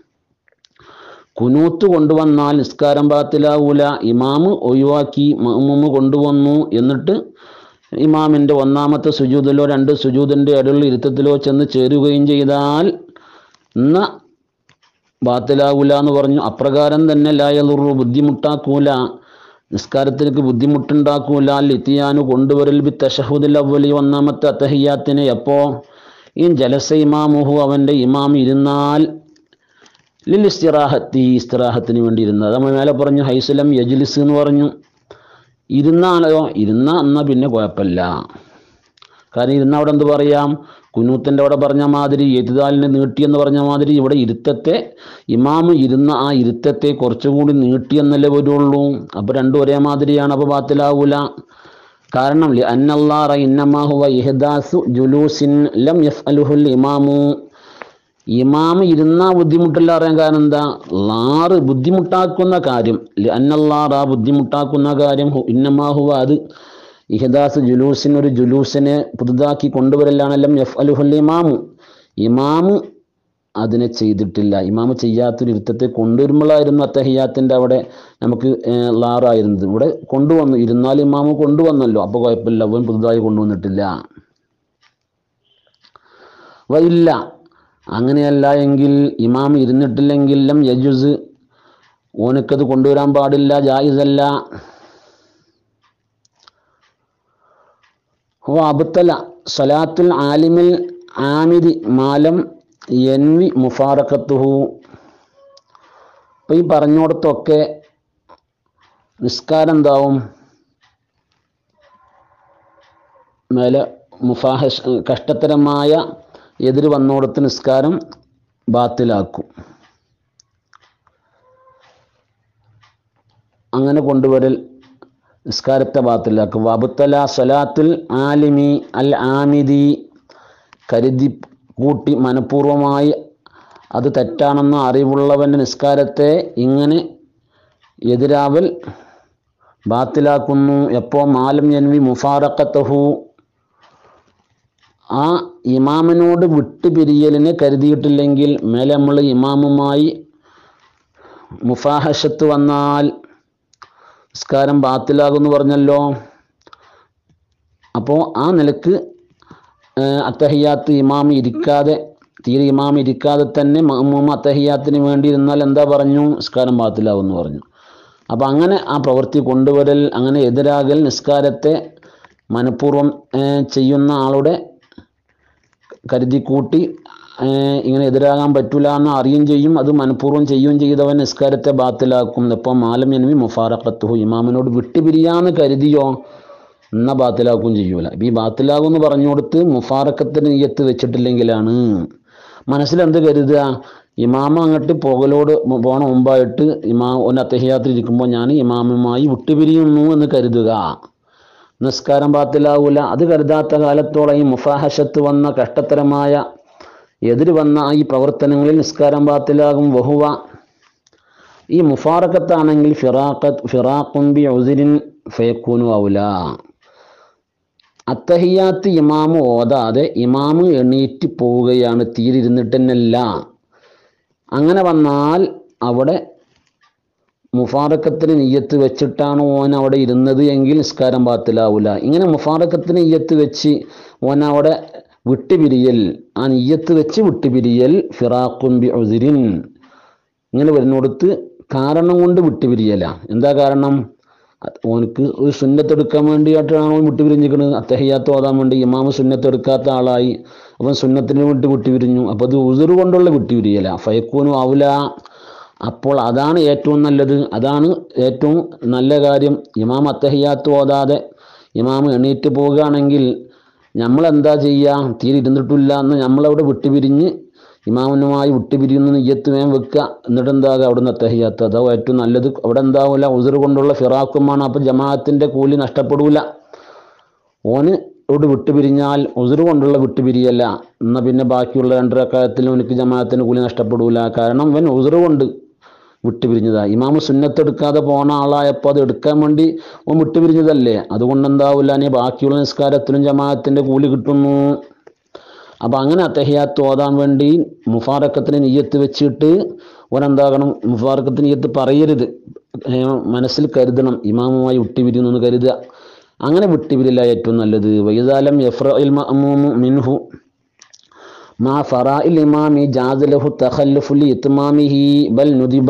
[SPEAKER 2] കുനൂത്ത് കൊണ്ടുവന്നാൽ നിസ്കാരം പാത്തിലാവൂല ഇമാമ് ഒഴിവാക്കി മഅ്മൂമ് കൊണ്ടുവന്നു എന്നിട്ട് ഇമാമിൻ്റെ ഒന്നാമത്തെ സുജൂദിലോ രണ്ട് സുജൂദിൻ്റെ ഇടയിൽ ഇരുത്തത്തിലോ ചെന്ന് ചേരുകയും ചെയ്താൽ എന്ന ബാത്തിലാവൂല എന്ന് പറഞ്ഞു അപ്രകാരം തന്നെ ലായലുറു ബുദ്ധിമുട്ടാക്കൂല നിസ്കാരത്തിലേക്ക് ബുദ്ധിമുട്ടുണ്ടാക്കൂല ലിത്തിയാനു കൊണ്ടുവരൽ ബി തഷഹുദിൽ അവലി ഒന്നാമത്തെ അത്തഹിയാത്തിനെ എപ്പോ ഈ ജലസ ഇമാമുഹു അവൻ്റെ ഇമാം ഇരുന്നാൽ ലിൽ ഇസ്തിറാഹത്തി ഇസ്തിറാഹത്തിന് വേണ്ടി ഇരുന്നത് നമ്മൾ മേലെ പറഞ്ഞു ഹൈസുലം യജ്ലിസ് എന്ന് പറഞ്ഞു ഇരുന്നാലോ ഇരുന്ന എന്നാൽ പിന്നെ കുഴപ്പമില്ല കാരണം ഇരുന്ന അവിടെ എന്ത് പറയാം കുനൂത്തിൻ്റെ അവിടെ പറഞ്ഞ മാതിരി എതിതാലിനെ നീട്ടിയെന്ന് പറഞ്ഞ മാതിരി ഇവിടെ ഇരുത്തത്തെ ഇമാമ് ഇരുന്ന ആ ഇരുത്തത്തെ കുറച്ചുകൂടി നീട്ടിയെന്നല്ലേ വരുള്ളൂ അപ്പോൾ രണ്ടും ഒരേ മാതിരിയാണ് അപ്പോൾ ബാത്തിലാവൂല കാരണം ലി അന്നല്ലാറ ഇന്നമാഹുവ ഇഹദാസു ജുലൂസിൻ ലം യഫ് അലുഹുൽ ഇമാമു ഇമാമ് ഇരുന്നാ ബുദ്ധിമുട്ടില്ല അറിയാൻ കാരണം എന്താ ലാറ് ബുദ്ധിമുട്ടാക്കുന്ന കാര്യം ലി അന്നല്ലാറ ബുദ്ധിമുട്ടാക്കുന്ന കാര്യം ഹു- ഇന്നമാഹുവ അത് ഇഹദാസ് ജുലൂസിന് ഒരു ജുലൂസിനെ പുതുതാക്കി കൊണ്ടുവരലാണെല്ലാം എഫ് അലുഹുൽ ഇമാമു ഇമാമ് അതിനെ ചെയ്തിട്ടില്ല ഇമാമ് ചെയ്യാത്തൊരു ഇരുത്തത്തെ കൊണ്ടുവരുമ്പോഴായിരുന്നു അത്തഹിയാത്തിൻ്റെ അവിടെ നമുക്ക് ഏർ, ലാറായിരുന്നത് ഇവിടെ കൊണ്ടുവന്നു ഇരുന്നാൽ ഇമാമ് കൊണ്ടുവന്നല്ലോ അപ്പോൾ കുഴപ്പമില്ല അവൻ പുതുതായി കൊണ്ടുവന്നിട്ടില്ല വയില്ല അങ്ങനെയല്ല എങ്കിൽ ഇമാം ഇരുന്നിട്ടില്ലെങ്കിൽ ലം യജുസ് ഓനക്കത് കൊണ്ടുവരാൻ പാടില്ല ജായിസല്ല ഹോ അബുത്തല സലാത്തുൽ ആലിമിൽ ആമിദി മാലം എൻവി മുഫാറക്കത്തുഹു അപ്പം ഈ പറഞ്ഞോടത്തൊക്കെ നിസ്കാരം എന്താവും മേലെ മുഫാഹഷ് കഷ്ടത്തരമായ എതിര് വന്നോടത്ത് നിസ്കാരം ബാത്തിലാക്കും അങ്ങനെ കൊണ്ടുവരൽ നിസ്കാരത്തെ ബാത്തിലാക്കും വബുത്തല സലാത്തുൽ ആലിമി അൽ ആമിദി കരുതി കൂട്ടി മനഃപൂർവമായി അത് തെറ്റാണെന്ന അറിവുള്ളവൻ്റെ നിസ്കാരത്തെ ഇങ്ങനെ എതിരാവൽ ബാത്തിലാക്കുന്നു എപ്പോൾ മാലം എൻവി മുഫാറക്കത്തഹു ആ ഇമാമിനോട് വിട്ടുപിരിയലിനെ കരുതിയിട്ടില്ലെങ്കിൽ മേലെ നമ്മൾ ഇമാമുമായി മുഫാഹഷത്ത് വന്നാൽ നിസ്കാരം ബാത്തിലാകുമെന്ന് പറഞ്ഞല്ലോ അപ്പോൾ ആ നിലക്ക് ഏഹ്, അത്തഹിയാത്ത് ഇമാം ഇരിക്കാതെ തീരെ ഇമാം ഇരിക്കാതെ തന്നെ മഅ്മൂം അത്തഹിയാത്തിന് വേണ്ടി ഇരുന്നാൽ എന്താ പറഞ്ഞു നിസ്കാരം ബാത്തിലാകുമെന്ന് പറഞ്ഞു അപ്പോൾ അങ്ങനെ ആ പ്രവൃത്തി കൊണ്ടുവരൽ അങ്ങനെ എതിരാകൽ നിസ്കാരത്തെ മനഃപൂർവ്വം ഏഹ്, ചെയ്യുന്ന ആളുടെ കരുതി കൂട്ടി ഏഹ്, ഇങ്ങനെ എതിരാകാൻ പറ്റൂല എന്ന് അറിയുകയും ചെയ്യും അത് മനഃപൂർവ്വം ചെയ്യുകയും ചെയ്തവൻ നിസ്കാരത്തെ ബാത്തിലാക്കും ഇപ്പോൾ മാലം എനിമി മുഫാറക്കത്തുഹു ഇമാമിനോട് വിട്ടുപിരിയാന്ന് കരുതിയോ എന്ന ബാത്തിലാക്കുകയും ചെയ്യൂല ഇപ്പം ഈ ബാത്തിലാകും എന്ന് പറഞ്ഞു കൊടുത്ത് മുഫാറക്കത്തിന് നീയത്ത് വെച്ചിട്ടില്ലെങ്കിലാണ് മനസ്സിലെന്ത് കരുതുക ഇമാമ അങ്ങോട്ട് പുകലോട് പോണ മുമ്പായിട്ട് ഇമാ ഒന്ന് അത്തഹിയാത്തിൽ ഇരിക്കുമ്പോൾ ഞാൻ ഇമാമുമായി വിട്ടുപിരിയുന്നു എന്ന് കരുതുക നിസ്കാരം ബാത്തിലാവൂല അത് കരുതാത്ത കാലത്തോളം ഈ മുഫാഹഷത്ത് വന്ന കഷ്ടത്തരമായ എതിര് വന്ന ഈ പ്രവർത്തനങ്ങളിൽ നിസ്കാരം ബാത്തിലാകും വഹുവ ഈ മുഫാറക്കത്താണെങ്കിൽ ഫിറാഖത്ത് ഫിറാഖും ബി ഉസിരിൻ ഫയക്കൂനു ഔല അത്തഹിയാത്ത് ഇമാമ് ഓതാതെ ഇമാമ് എണീറ്റ് പോവുകയാണ് തീരിരുന്നിട്ട് തന്നെയല്ല അങ്ങനെ വന്നാൽ അവിടെ മുഫാറക്കത്തിന് നിയ്യത്ത് വെച്ചിട്ടാണ് ഓൻ അവിടെ ഇരുന്നത് എങ്കിൽ നിസ്കാരം ബാത്തിലാവൂല ഇങ്ങനെ മുഫാറക്കത്തിന് നിയ്യത്ത് വെച്ച് ഓൻ അവിടെ വിട്ടുപിരിയൽ ആ നിയ്യത്ത് വെച്ച് വിട്ടുപിരിയൽ ഫിറാഖുൻ ബി ഉദിരിൻ ഇങ്ങനെ വരുന്നിടത്ത് കാരണം കൊണ്ട് വിട്ടുപിരിയല എന്താ കാരണം അത് ഓനക്ക് ഒരു സുന്നത്തെടുക്കാൻ വേണ്ടിയിട്ടാണ് ഓൻ വിട്ടുപിരിഞ്ഞിരിക്കുന്നത് അത്തഹയ്യാത്ത് ഓതാൻ വേണ്ടി ഇമാമ് സുന്നത്തെടുക്കാത്ത ആളായി അപ്പം സുന്നത്തിന് വിട്ട് വിട്ടുപിരിഞ്ഞു അപ്പോൾ അത് ഉതിർ കൊണ്ടുള്ള വിട്ടുപിരിയല ഫയക്കൂനും ആവില്ല അപ്പോൾ അതാണ് ഏറ്റവും നല്ലത് അതാണ് ഏറ്റവും നല്ല കാര്യം ഇമാം അത്തഹയ്യാത്ത് ഓതാതെ ഇമാം എണീറ്റ് പോവുകയാണെങ്കിൽ നമ്മൾ എന്താ ചെയ്യുക തീരെ ഇരുന്നിട്ടില്ല എന്ന് നമ്മളവിടെ വിട്ടുപിരിഞ്ഞ് ഇമാമിനുമായി വിട്ടുപിരിയുന്ന നെയ്യത്ത് വേം വെക്കുക എന്നിട്ട് എന്താകുക അവിടെ നിന്ന് അത്തഹയ്യാത്ത് അതാവും ഏറ്റവും നല്ലത് അവിടെ എന്താവില്ല ഉതിർ കൊണ്ടുള്ള ഫിറാക്കുമാണ് അപ്പം ജമാഅത്തിൻ്റെ കൂലി നഷ്ടപ്പെടൂല ഓന് ഇവിടെ വിട്ടുപിരിഞ്ഞാൽ ഉതിർ കൊണ്ടുള്ള വിട്ടുപിരിയല്ല എന്നാൽ പിന്നെ ബാക്കിയുള്ള രണ്ടരക്കാലത്തിൽ അവനക്ക് ജമാഅത്തിന് കൂലി നഷ്ടപ്പെടൂല കാരണം അവൻ ഉതിർ കൊണ്ട് വിട്ടുപിരിഞ്ഞതാ ഇമാമ് സുന്നത്തെടുക്കാതെ പോണ ആളായപ്പോൾ അത് എടുക്കാൻ വേണ്ടി ഓൻ വിട്ടുപിരിഞ്ഞതല്ലേ അതുകൊണ്ട് എന്താവില്ല ഇനി ബാക്കിയുള്ള നിസ്കാരത്തിനും ജമാഅത്തിൻ്റെ കൂലി കിട്ടുന്നു അപ്പം അങ്ങനെ അത്തഹിയാത്ത് ഓതാൻ വേണ്ടി മുഫാറക്കത്തിന് നെയ്യത്ത് വെച്ചിട്ട് ഓനെന്താകണം മുഫാറക്കത്തിന് നെയ്യത്ത് പറയരുത് ഏ, മനസ്സിൽ കരുതണം ഇമാമുമായി വിട്ടുപിരിയുന്നു എന്ന് കരുതുക അങ്ങനെ വിട്ടുപിരില്ല ഏറ്റവും നല്ലത് വൈതാലം യഫ്രഇൽ മഅമൂമു മിൻഹു മാ ഫറാഇൽ ഇമാമി ജാദലഹു തഖല്ലുഫുലി ഇത്മാമിഹി ബൽ നുദിബ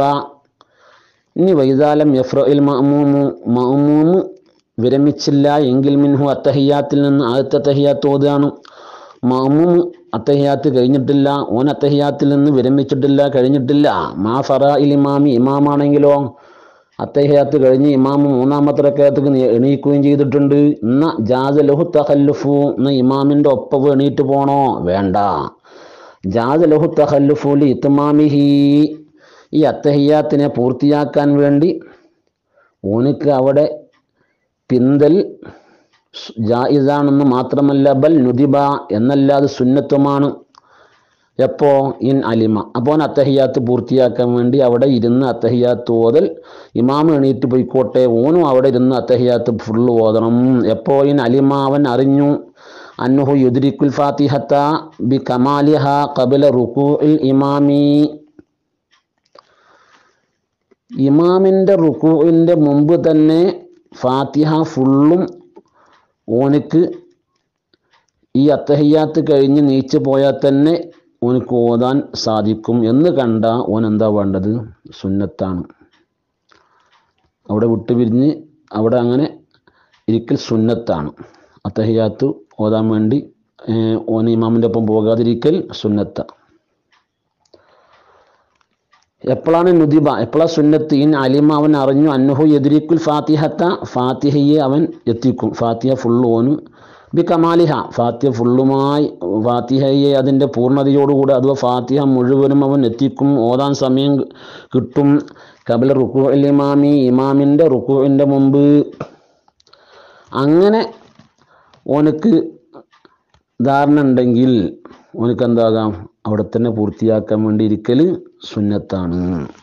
[SPEAKER 2] ഇനി വൈതാലം യഫ്രഇൽ മഅമൂമു മഅമൂമ് വിരമിച്ചില്ല എങ്കിൽ മിൻഹു അത്തഹിയാത്തിൽ നിന്ന് ആദ്യത്തെ തഹിയാത്ത് ഓതുകയാണ് മഅമൂമ് അത്തഹിയാത്ത് കഴിഞ്ഞിട്ടില്ല ഓൻ അത്തഹിയാത്തിൽ നിന്ന് വിരമിച്ചിട്ടില്ല കഴിഞ്ഞിട്ടില്ല മാ ഫറാഇൽ ഇമാമി ഇമാമാണെങ്കിലോ അത്തഹിയാത്ത് കഴിഞ്ഞ് ഇമാമ് മൂന്നാമത്തെ റക്കയത്തേക്ക് എണീക്കുകയും ചെയ്തിട്ടുണ്ട് എന്ന ജാദ ലഹു തഹല്ലുഫു എന്ന ഇമാമിൻ്റെ ഒപ്പവ് എണീറ്റ് പോണോ വേണ്ട ജാദ ലഹു തഹല്ലുഫുലി ഇത്മാമിഹി ഈ അത്തഹിയാത്തിനെ പൂർത്തിയാക്കാൻ വേണ്ടി ഓനിക്ക് അവിടെ പിന്തൽ സ് ജായിസാണെന്ന് മാത്രമല്ല ബൽ നുദിബ എന്നല്ലാതെ സുന്നത്തുമാണ് എപ്പോ ഇൻ അലിമ അപ്പോൾ അത്തഹിയാത്ത് പൂർത്തിയാക്കാൻ വേണ്ടി അവിടെ ഇരുന്ന് അത്തഹിയാത്ത് ഓതൽ ഇമാം എണീറ്റ് പോയിക്കോട്ടെ ഓനും അവിടെ ഇരുന്ന് അത്തഹിയാത്ത് ഫുള്ള് ഓതണം എപ്പോ ഇൻ അലിമ അവൻ അറിഞ്ഞു അന്നുഹു യുദ്രിക്കുൽ ഫാത്തിഹത്ത ബി കമാലിഹ കബില റുക്കുൽ ഇമാമി ഇമാമിൻ്റെ റുക്കുവിൻ്റെ മുമ്പ് തന്നെ ഫാത്തിഹ ഫുള്ളും ഓനക്ക് ഈ അത്തഹിയാത്ത് കഴിഞ്ഞ് നീച്ചു പോയാൽ തന്നെ ഓനക്ക് ഓതാൻ സാധിക്കും എന്ന് കണ്ട ഓൻ എന്താ വേണ്ടത് സുന്നത്താണ് അവിടെ വിട്ടുപിരിഞ്ഞ് അവിടെ അങ്ങനെ ഇരിക്കൽ സുന്നത്താണ് അത്തഹിയാത്ത് ഓതാൻ വേണ്ടി ഏഹ്, ഓൻ ഇമാമിൻ്റെ ഒപ്പം പോകാതിരിക്കൽ സുന്നത്ത എപ്പോഴാണ് നുദിബ എപ്പോഴാ സുന്നത്ത് ഇൻ അലിമ അവൻ അറിഞ്ഞു അന്നുഹു എതിരിക്കുൽ ഫാത്തിഹത്ത ഫാത്തിഹയെ അവൻ എത്തിക്കും ഫാത്തിഹ ഫുള്ള് ഓന് ബി കമാലിഹ ഫാത്തിഹ ഫുള്ളുമായി ഫാത്തിഹയെ അതിൻ്റെ പൂർണ്ണതയോടുകൂടി അഥവാ ഫാത്തിഹ മുഴുവനും അവൻ എത്തിക്കും ഓതാൻ സമയം കിട്ടും കബില റുക്കു ഇമാമി ഇമാമിൻ്റെ റുക്കുവിൻ്റെ മുമ്പ് അങ്ങനെ ഓനക്ക് ധാരണ ഉണ്ടെങ്കിൽ ഓനക്ക് എന്താകാം അവിടെ തന്നെ പൂർത്തിയാക്കാൻ വേണ്ടി ഇരിക്കൽ സുന്നത്താണ്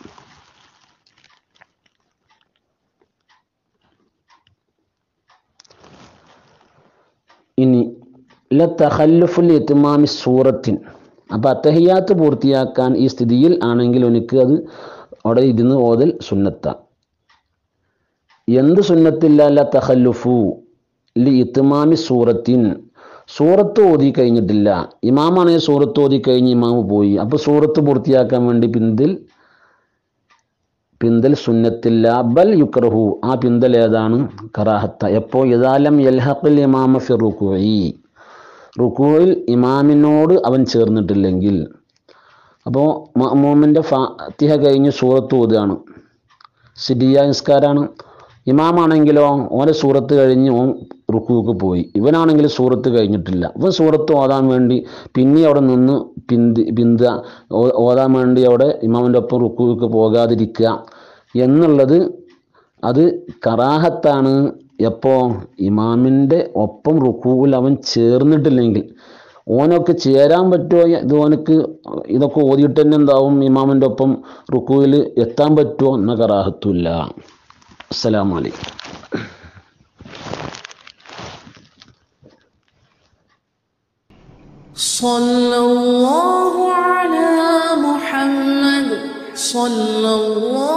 [SPEAKER 2] ഇനി ല തഹല്ലുഫുൽ ഇത്മാമി സൂറത്തിൻ അപ്പം അത്തഹിയാത്ത് പൂർത്തിയാക്കാൻ ഈ സ്ഥിതിയിൽ ആണെങ്കിൽ എനിക്ക് അത് അവിടെ ഇരുന്ന് ഓതൽ സുന്നത്ത എന്ത് സുന്നത്തില്ല ല തഹല്ലുഫു ലി ഇത്മാമി സൂറത്തിൻ സൂറത്ത് ഓതി കഴിഞ്ഞിട്ടില്ല ഇമാമാണെങ്കിൽ സൂറത്ത് ഓതി കഴിഞ്ഞ് ഇമാമ് പോയി അപ്പോൾ സൂറത്ത് പൂർത്തിയാക്കാൻ വേണ്ടി പിന്തിൽ പിന്തൽ സുന്നത്തില്ല ബൽ യുക്രഹു ആ പിന്തൽ ഏതാണ് കറാഹത്ത എപ്പോ യദാലം യൽഹഖിൽ ഇമാമ ഫി റുക്കുഇ റുക്കുയിൽ ഇമാമിനോട് അവൻ ചേർന്നിട്ടില്ലെങ്കിൽ അപ്പോൾ മഅമൂമിൻ്റെ ഫാത്തിഹ കഴിഞ്ഞ് സൂറത്ത് ഓതുകയാണ് സിഡിയ നിസ്കാരാണ് ഇമാമാണെങ്കിലോ ഓനെ സൂറത്ത് കഴിഞ്ഞ് ഓൻ റുക്കുക്ക് പോയി ഇവനാണെങ്കിൽ സൂറത്ത് കഴിഞ്ഞിട്ടില്ല ഇവൻ സൂറത്ത് ഓതാൻ വേണ്ടി പിന്നെ അവിടെ നിന്ന് പിന്തി പിന്ത ഓ- ഓതാൻ വേണ്ടി അവിടെ ഇമാമിൻ്റെ ഒപ്പം റുക്കുക്ക് പോകാതിരിക്കുക എന്നുള്ളത് അത് കറാഹത്താണ് എപ്പോ ഇമാമിൻ്റെ ഒപ്പം റുക്കുവിൽ അവൻ ചേർന്നിട്ടില്ലെങ്കിൽ ഓനൊക്കെ ചേരാൻ പറ്റുമോ ഇത് ഓനക്ക് ഇതൊക്കെ ഓതിയിട്ട് തന്നെ എന്താവും ഇമാമിൻ്റെ ഒപ്പം റുക്കുവിൽ എത്താൻ പറ്റുമോ എന്ന കറാഹത്തുമില്ല അസ്സലാമു അലൈക്കും
[SPEAKER 3] صلى الله على محمد صلى الله